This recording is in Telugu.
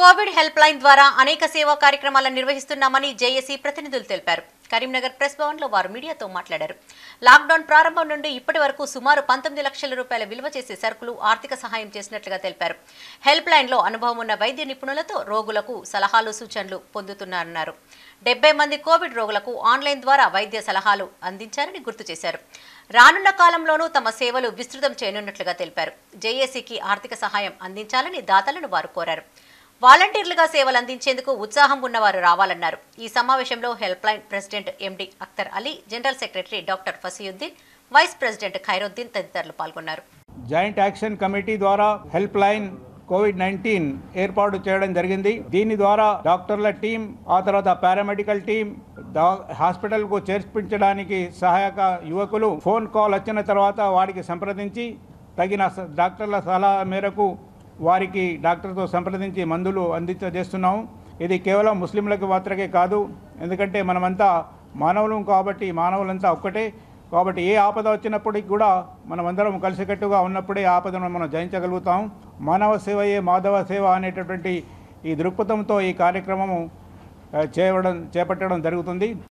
కోవిడ్ హెల్ప్ లైన్ ద్వారా అనేక సేవా కార్యక్రమాలను నిర్వహిస్తున్నామని జేఏసీ ప్రతినిధులు తెలిపారు కరీంనగర్ ప్రెస్ భవన్ లో వారు మీడియాతో మాట్లాడారు లాక్డౌన్ ప్రారంభం నుండి ఇప్పటి వరకు సుమారు పంతొమ్మిది లక్షల రూపాయల విలువ చేసే సరుకులు ఆర్థిక సహాయం చేసినట్లుగా తెలిపారు హెల్ప్ లైన్ లో అనుభవం ఉన్న వైద్య నిపుణులతో రోగులకు సలహాలు సూచనలు పొందుతున్నారన్నారు డెబ్బై మంది కోవిడ్ రోగులకు ఆన్లైన్ ద్వారా వైద్య సలహాలు అందించారని గుర్తు చేశారు రానున్న కాలంలోనూ తమ సేవలు విస్తృతం చేయనున్నట్లుగా తెలిపారు జేఏసీకి ఆర్థిక సహాయం అందించాలని దాతలను వారు కోరారు వాలంటీర్లుగా సేవలు అందించేందుకు ఉత్సాహం ఉన్నవారు రావాలన్నారు ఈ సమావేశంలో helpline president MD Akhtar Ali general secretary doctor Fasiuddin vice president Khairuddin తదితరులు పాల్గొన్నారు జాయింట్ యాక్షన్ కమిటీ ద్వారా హెల్ప్ లైన్ కోవిడ్ నైన్టీన్ ఏర్పాటు చేయడం జరిగింది దీని ద్వారా డాక్టర్ల టీం ఆ తర్వాత పారామెడికల్ టీం డా- హాస్పిటల్కు చేర్పించడానికి సహాయక యువకులు ఫోన్ కాల్ వచ్చిన తర్వాత వారికి సంప్రదించి తగిన స- డాక్టర్ల సలహా మేరకు వారికి డాక్టర్తో సంప్రదించి మందులు అందించేస్తున్నాము ఇది కేవలం ముస్లింలకు మాత్రమే కాదు ఎందుకంటే మనమంతా మానవులం కాబట్టి మానవులంతా ఒక్కటే కాబట్టి ఏ ఆపద వచ్చినప్పటికి కూడా మనమందరం కలిసికట్టుగా ఉన్నప్పుడే ఆపదను మనం జయించగలుగుతాం మానవ సేవయే మాధవ సేవ అనేటటువంటి ఈ దృక్పథంతో ఈ కార్యక్రమము ఆ, చేయడం చేపట్టడం జరుగుతుంది